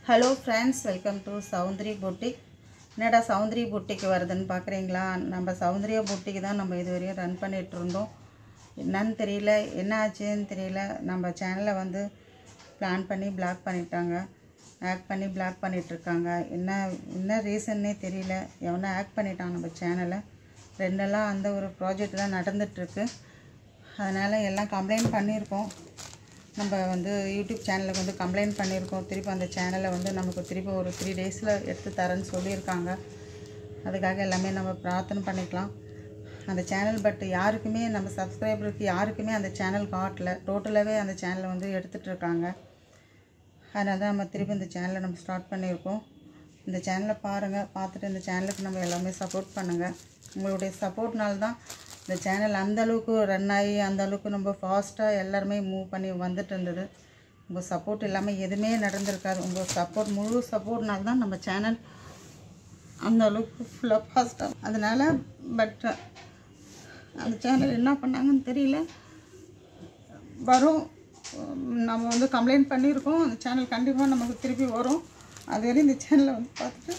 hello friends welcome to Soundari boutique என்னடா சௌந்தரி பொட்டிக்கு வருதுன்னு பார்க்குறீங்களா நம்ம சௌந்தர்யா பொட்டிக்கு தான் நம்ம இது வரையும் ரன் பண்ணிட்டு இருந்தோம் என்னன்னு தெரியல என்ன ஆச்சுன்னு தெரியல நம்ம சேனலை வந்து பிளான் பண்ணி பிளாக் பண்ணிட்டாங்க ஆக்ட் பண்ணி பிளாக் பண்ணிகிட்ருக்காங்க என்ன என்ன ரீசன்னே தெரியல எவனா ஆக்ட் பண்ணிட்டான் நம்ம சேனலை ரெண்டெல்லாம் அந்த ஒரு ப்ராஜெக்ட் தான் நடந்துகிட்ருக்கு அதனால் எல்லாம் கம்ப்ளைண்ட் பண்ணியிருக்கோம் நம்ம வந்து யூடியூப் சேனலுக்கு வந்து கம்ப்ளைண்ட் பண்ணியிருக்கோம் திருப்பி அந்த சேனலை வந்து நமக்கு திருப்பி ஒரு த்ரீ டேஸில் எடுத்து தரேன்னு சொல்லியிருக்காங்க அதுக்காக எல்லாமே நம்ம பிரார்த்தனை பண்ணிக்கலாம் அந்த சேனல் பட் யாருக்குமே நம்ம சப்ஸ்கிரைபருக்கு யாருக்குமே அந்த சேனல் காட்டல டோட்டலாகவே அந்த சேனலை வந்து எடுத்துகிட்டு இருக்காங்க அதனால தான் நம்ம திருப்பி இந்த சேனலை நம்ம ஸ்டார்ட் பண்ணியிருக்கோம் இந்த சேனலை பாருங்கள் பார்த்துட்டு இந்த சேனலுக்கு நம்ம எல்லாமே சப்போர்ட் பண்ணுங்கள் உங்களுடைய சப்போர்ட்னால தான் இந்த சேனல் அந்த அளவுக்கு ரன் ஆகி அந்த அளவுக்கு நம்ம ஃபாஸ்ட்டாக எல்லாருமே மூவ் பண்ணி வந்துட்டு இருந்தது உங்கள் சப்போர்ட் இல்லாமல் எதுவுமே நடந்திருக்காது உங்கள் சப்போர்ட் முழு சப்போர்ட்னால தான் நம்ம சேனல் அந்த அளவுக்கு ஃபுல்லாக ஃபாஸ்ட்டாக அதனால் பட் அந்த சேனல் என்ன பண்ணாங்கன்னு தெரியல வரும் உம், நம்ம வந்து கம்ப்ளைண்ட் பண்ணியிருக்கோம் அந்த சேனல் கண்டிப்பாக நமக்கு திருப்பி வரும் அது வரையும் இந்த சேனலை வந்து பார்த்துட்டு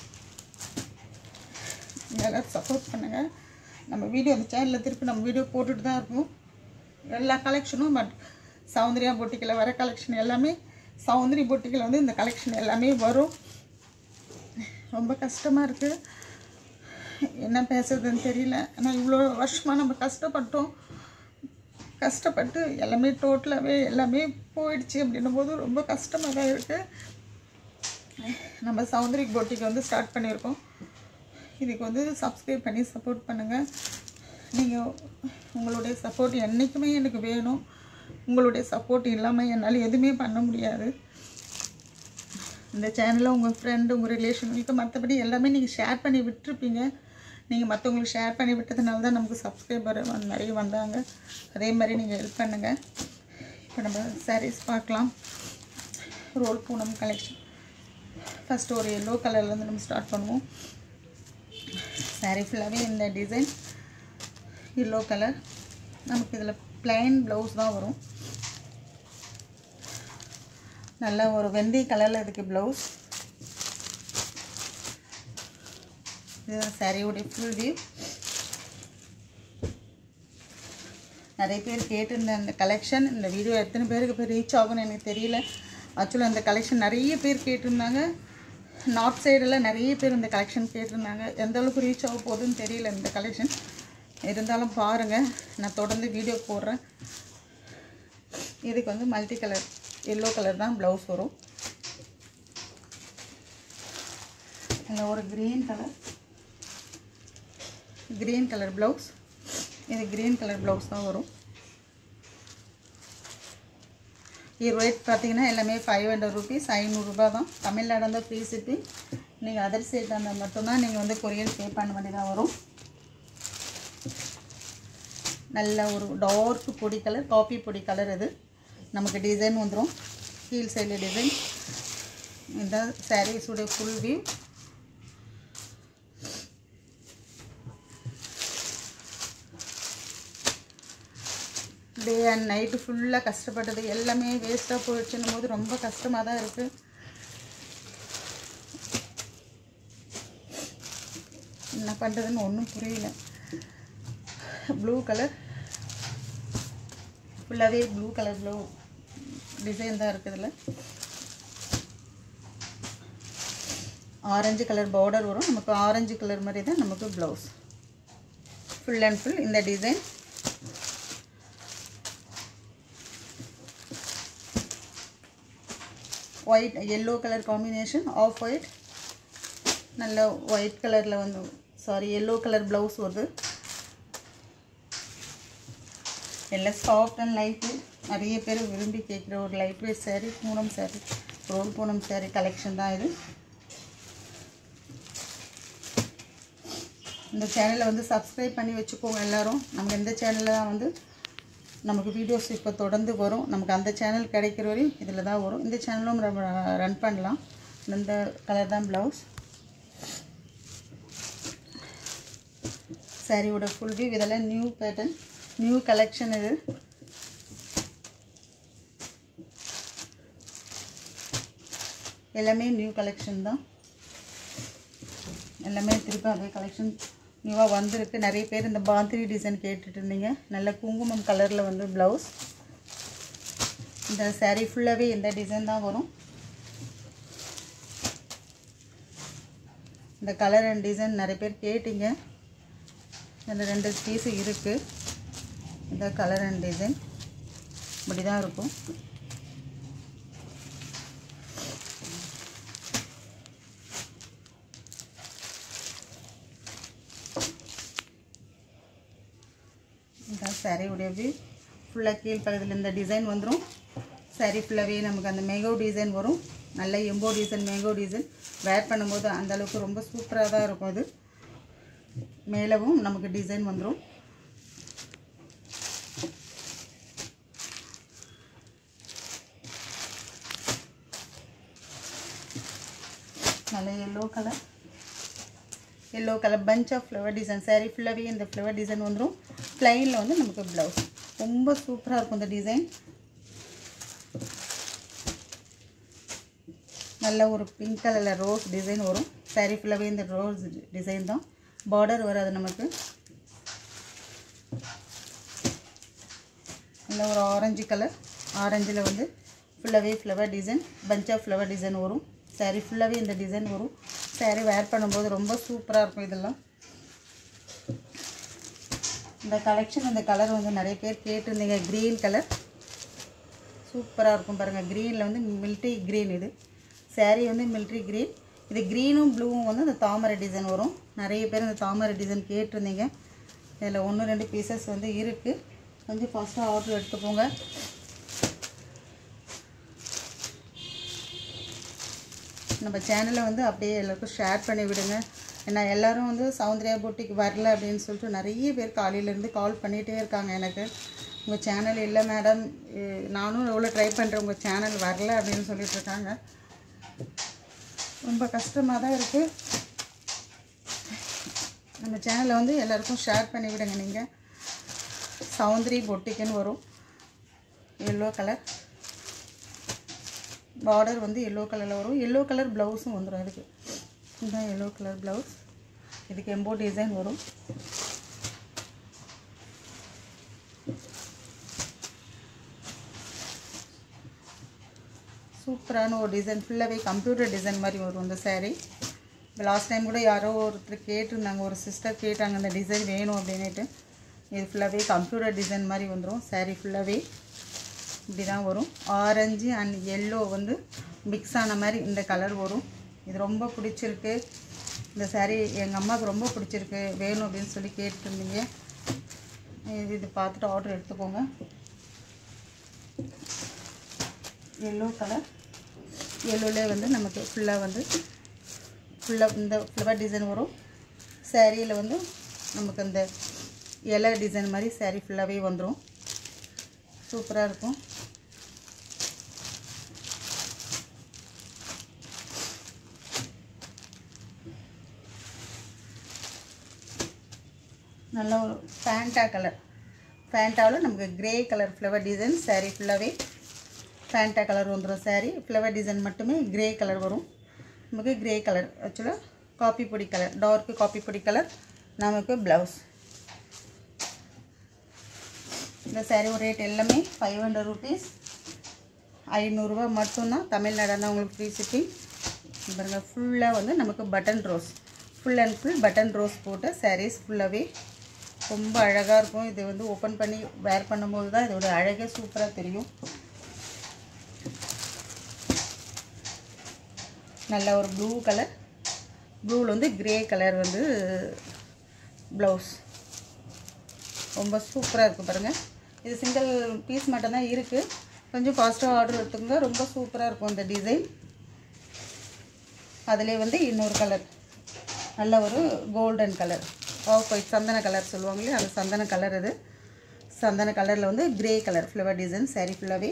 எல்லோரும் சப்போர்ட் பண்ணுங்கள் நம்ம வீடியோ அந்த சேனலில் திருப்பி நம்ம வீடியோ போட்டுட்டு தான் இருப்போம் எல்லா கலெக்ஷனும் பட் சௌந்தர்யா பொட்டிக்கில் வர கலெக்ஷன் எல்லாமே சௌந்தரி பொட்டிக்கில் வந்து இந்த கலெக்ஷன் எல்லாமே வரும் ரொம்ப கஷ்டமாக இருக்குது என்ன பேசுறதுன்னு தெரியல ஆனால் இவ்வளோ வருஷமாக நம்ம கஷ்டப்பட்டோம் கஷ்டப்பட்டு எல்லாமே டோட்டலாகவே எல்லாமே போயிடுச்சு அப்படின்னும் போது ரொம்ப கஷ்டமாக தான் இருக்குது நம்ம சௌந்தரி பொட்டிக்கு வந்து ஸ்டார்ட் பண்ணியிருக்கோம் இதுக்கு வந்து சப்ஸ்கிரைப் பண்ணி சப்போர்ட் பண்ணுங்கள் நீங்கள் உங்களுடைய சப்போர்ட் என்றைக்குமே எனக்கு வேணும் உங்களுடைய சப்போர்ட் இல்லாமல் என்னால் எதுவுமே பண்ண முடியாது இந்த சேனலை உங்கள் ஃப்ரெண்டு உங்கள் ரிலேஷனுக்கு மற்றபடி எல்லாமே நீங்கள் ஷேர் பண்ணி விட்டுருப்பீங்க நீங்கள் மற்றவங்களுக்கு ஷேர் பண்ணி விட்டதுனால தான் நமக்கு சப்ஸ்கிரைபர் நிறைய வந்தாங்க அதே மாதிரி நீங்கள் ஹெல்ப் பண்ணுங்கள் இப்போ நம்ம sarees பார்க்கலாம் ரோல் பூனம் கலெக்ஷன் ஃபஸ்ட்டு ஒரு எல்லோ கலர்லேருந்து நம்ம ஸ்டார்ட் பண்ணுவோம் saree ஃபுல்லாகவே இந்த டிசைன் எல்லோ கலர் நமக்கு இதில் plain ப்ளவுஸ் தான் வரும் நல்ல ஒரு வெந்தி கலரில் இதுக்கு ப்ளவுஸ் இதுதான் சாரியோடைய ஃபுல் வியூ நிறைய பேர் கேட்டிருந்த அந்த கலெக்ஷன் இந்த வீடியோ எத்தனை பேருக்கு போய் ரீச் ஆகும்னு எனக்கு தெரியல ஆக்சுவலாக அந்த கலெக்ஷன் நிறைய பேர் கேட்டிருந்தாங்க நார்த் சைடில் நிறைய பேர் இந்த கலெக்ஷன் கேட்டிருந்தாங்க எந்த அளவுக்கு ரீச் ஆக போகுதுன்னு தெரியல இந்த கலெக்ஷன் இருந்தாலும் பாருங்கள் நான் தொடர்ந்து வீடியோ போடுறேன் இதுக்கு வந்து மல்டி கலர் எல்லோ கலர் தான் ப்ளவுஸ் வரும் இதில் ஒரு green colour green colour blouse இது க்ரீன் கலர் ப்ளவுஸ் தான் வரும் இது ரேட் பார்த்தீங்கன்னா எல்லாமே ஃபைவ் ஹண்ட்ரட் ருபீஸ் ஐநூறுரூபா தான் தமிழ்நாடு இருந்தால் ஃப்ரீ ஷிப்பிங் நீங்கள் அதர் ஸ்டேட் இருந்தால் மட்டும்தான் நீங்கள் வந்து கொரியர் பே பண்ண வேண்டியதாக வரும் நல்ல ஒரு டார்க் பொடி கலர் காஃபி பொடி கலர் இது நமக்கு டிசைன் வந்துடும் ஹீல் சைடில் டிசைன் இந்த சாரீஸுடைய full view day and night ஃபுல்லாக கஷ்டப்பட்டது எல்லாமே வேஸ்ட்டாக போயிடுச்சுன்னும் போது ரொம்ப கஷ்டமாக தான் இருக்குது என்ன பண்ணுறதுன்னு ஒன்றும் புரியல ப்ளூ கலர் ஃபுல்லாகவே ப்ளூ கலர் ப்ளூ டிசைன் தான் இருக்குது இதில் ஆரஞ்சு கலர் பார்டர் வரும் நமக்கு ஆரஞ்சு கலர் மாதிரி தான் நமக்கு ப்ளவுஸ் ஃபுல் அண்ட் ஃபுல் இந்த design white yellow colour combination off white நல்ல ஒயிட் கலரில் வந்து சாரி எல்லோ கலர் ப்ளவுஸ் வருது எல்லாம் சாஃப்ட் அண்ட் லைட் நிறைய பேர் விரும்பி கேட்குற ஒரு light weight saree Poonam saree roll Poonam saree collection தான் இது இந்த சேனலை வந்து சப்ஸ்கிரைப் பண்ணி வச்சுக்கோங்க எல்லாரும் நம்ம எந்த சேனலில் வந்து நமக்கு வீடியோஸ் இப்போ தொடர்ந்து வரும் நமக்கு அந்த சேனல் கிடைக்கிற வரையும் இதில் தான் வரும் இந்த சேனலும் நம்ம ரன் பண்ணலாம் இந்த கலர் தான் ப்ளவுஸ் சாரியோட ஃபுல் வியூ இதெல்லாம் நியூ பேட்டர்ன் நியூ கலெக்ஷன் இது எல்லாமே நியூ கலெக்ஷன் தான் எல்லாமே திருப்பி அதே கலெக்ஷன் நியூவாக வந்திருக்கு நிறைய பேர் இந்த பாந்திரி டிசைன் கேட்டுட்டு இருந்தீங்க நல்ல குங்குமம் கலரில் வந்து ப்ளவுஸ் இந்த saree ஃபுல்லாகவே இந்த டிசைன் தான் வரும் இந்த கலர் அண்ட் டிசைன் நிறைய பேர் கேட்டீங்க இதில் ரெண்டு பீஸு இருக்குது இந்த கலர் அண்ட் டிசைன் இப்படி தான் இருக்கும் இந்த சாரியுடைய வியூ ஃபுல்லாக கீழ் பக்கத்தில் இந்த டிசைன் வந்துடும் சாரி ஃபுல்லாகவே நமக்கு அந்த மேங்கோ டிசைன் வரும் நல்ல எம்போ டிசைன் மேங்கோ டிசைன் வேர் பண்ணும்போது அந்த அளவுக்கு ரொம்ப சூப்பராக தான் இருக்கும் அது மேலவும் நமக்கு டிசைன் வந்துடும் நல்ல yellow colour yellow colour bunch of flower design saree ஃபுல்லாகவே இந்த ஃப்ளவர் டிசைன் வந்துடும் ப்ளைனில் வந்து நமக்கு ப்ளவுஸ் ரொம்ப சூப்பராக இருக்கும் இந்த டிசைன் நல்ல ஒரு பிங்க் கலரில் ரோஸ் டிசைன் வரும் saree ஃபுல்லாகவே இந்த ரோஸ் டிசைன் தான் பார்டர் வராது நமக்கு நல்ல ஒரு ஆரஞ்சு கலர் ஆரஞ்சில் வந்து ஃபுல்லாகவே flower design bunch of flower design வரும் saree ஃபுல்லாகவே இந்த டிசைன் வரும் saree வேர் பண்ணும்போது ரொம்ப சூப்பராக இருக்கும் இதெல்லாம் இந்த கலெக்ஷன் இந்த கலர் வந்து நிறைய பேர் கேட்டிருந்தீங்க க்ரீன் கலர் சூப்பராக இருக்கும் பாருங்கள் க்ரீனில் வந்து மில்ட்ரி க்ரீன் இது saree வந்து மில்ட்ரி க்ரீன் இது க்ரீனும் ப்ளூவும் வந்து இந்த தாமரை டிசைன் வரும் நிறைய பேர் இந்த தாமரை டிசைன் கேட்டிருந்தீங்க இதில் ஒன்று ரெண்டு பீசஸ் வந்து இருக்குது கொஞ்சம் ஃபஸ்ட்டாக ஆர்டர் எடுத்துக்கோங்க நம்ம சேனலை வந்து அப்படியே எல்லாருக்கும் ஷேர் பண்ணி விடுங்க ஏன்னா எல்லாரும் வந்து சௌந்தர்யா பூட்டிக்கு வரல அப்படின்னு சொல்லிட்டு நிறைய பேர் காலையிலேருந்து கால் பண்ணிகிட்டே இருக்காங்க எனக்கு உங்கள் சேனல் இல்லை மேடம் நானும் எவ்வளோ ட்ரை பண்ணுறேன் உங்கள் சேனல் வரல அப்படின்னு சொல்லிட்டு இருக்காங்க ரொம்ப கஷ்டமாக தான் இருக்குது நம்ம சேனலை வந்து எல்லாருக்கும் ஷேர் பண்ணி விடுங்க நீங்கள் சௌந்தரி பொட்டிக்குன்னு வரும் எல்லோ கலர் பார்டர் வந்து எல்லோ கலரில் வரும் எல்லோ கலர் ப்ளவுஸும் வந்துடும் இதுக்கு இதுதான் எல்லோ கலர் ப்ளவுஸ் இதுக்கு எம்போ டிசைன் வரும் சூப்பரான ஒரு டிசைன் ஃபுல்லாகவே கம்ப்யூட்டர் டிசைன் மாதிரி வரும் இந்த saree இப்போ லாஸ்ட் டைம் கூட யாரோ ஒருத்தர் கேட்டிருந்தாங்க ஒரு சிஸ்டர் கேட்டாங்க இந்த டிசைன் வேணும் அப்படின்னுட்டு இது ஃபுல்லாகவே கம்ப்யூட்டர் டிசைன் மாதிரி வந்துடும் saree ஃபுல்லாகவே இப்படி தான் வரும் ஆரஞ்சு அண்ட் எல்லோ வந்து மிக்ஸ் ஆன மாதிரி இந்த கலர் வரும் இது ரொம்ப பிடிச்சிருக்கு இந்த saree எங்கள் அம்மாவுக்கு ரொம்ப பிடிச்சிருக்கு வேணும் அப்படின்னு சொல்லி கேட்டிருந்தீங்க இது இது பார்த்துட்டு ஆர்டர் எடுத்துக்கோங்க எல்லோ கலர் எல்லோலே வந்து நமக்கு ஃபுல்லாக வந்து ஃபுல்லாக இந்த ஃப்ளவர் டிசைன் வரும் சேரீயில் வந்து நமக்கு அந்த இலை டிசைன் மாதிரி saree ஃபுல்லாகவே வந்துடும் சூப்பராக இருக்கும் நல்ல ஒரு ஃபேண்டா கலர் ஃபேண்டாவில் நமக்கு grey colour flower design saree ஃபுல்லாகவே ஃபேண்டா கலர் வந்துடும் saree ஃப்ளவர் டிசைன் மட்டுமே கிரே கலர் வரும் நமக்கு கிரே கலர் ஆக்சுவலாக காப்பி பொடி கலர் டார்க்கு காப்பி பொடி கலர் நமக்கு ப்ளவுஸ் இந்த saree ரேட் எல்லாமே ஃபைவ் ஹண்ட்ரட் ருபீஸ் ஐநூறுரூவா மட்டும்தான் தமிழ்நாடுனா உங்களுக்கு ஃப்ரீ ஷிப்பிங் பாருங்க ஃபுல்லாக வந்து நமக்கு button rose full and full button rose போட்ட sarees ஃபுல்லாகவே ரொம்ப அழகாக இருக்கும் இது வந்து ஓப்பன் பண்ணி வேர் பண்ணும்போது தான் இதோட அழகே சூப்பராக தெரியும் நல்ல ஒரு ப்ளூ கலர் ப்ளூவில் வந்து கிரே கலர் வந்து ப்ளவுஸ் ரொம்ப சூப்பராக இருக்குது பாருங்கள் இது சிங்கிள் பீஸ் மட்டும்தான் இருக்குது கொஞ்சம் ஃபாஸ்ட்டாக ஆர்டர் எடுத்துக்கோங்க ரொம்ப சூப்பராக இருக்கும் இந்த டிசைன் அதிலே வந்து இன்னொரு கலர் நல்ல ஒரு கோல்டன் கலர் ஆஃப் ஒயிட் சந்தன கலர் சொல்லுவாங்க இல்லையா அது சந்தன கலர் இது சந்தன கலரில் வந்து grey colour flower design saree ஃபுல்லாகவே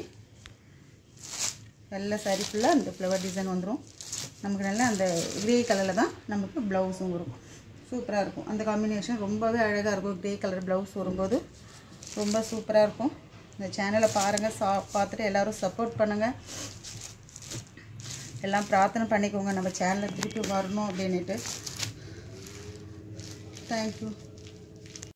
எல்லா saree ஃபுல்லாக அந்த ஃப்ளவர் டிசைன் வந்துடும் நமக்கு நல்லா அந்த கிரே கலரில் தான் நமக்கு ப்ளவுஸும் வரும் சூப்பராக இருக்கும் அந்த காம்பினேஷன் ரொம்பவே அழகாக இருக்கும் கிரே கலர் ப்ளவுஸ் வரும்போது ரொம்ப சூப்பராக இருக்கும் இந்த சேனலை பாருங்கள் சா பார்த்துட்டு எல்லோரும் சப்போர்ட் பண்ணுங்கள் எல்லாம் பிரார்த்தனை பண்ணிக்கோங்க நம்ம சேனலில் திருப்பி வரணும் அப்படின்ட்டு தேங்க்யூ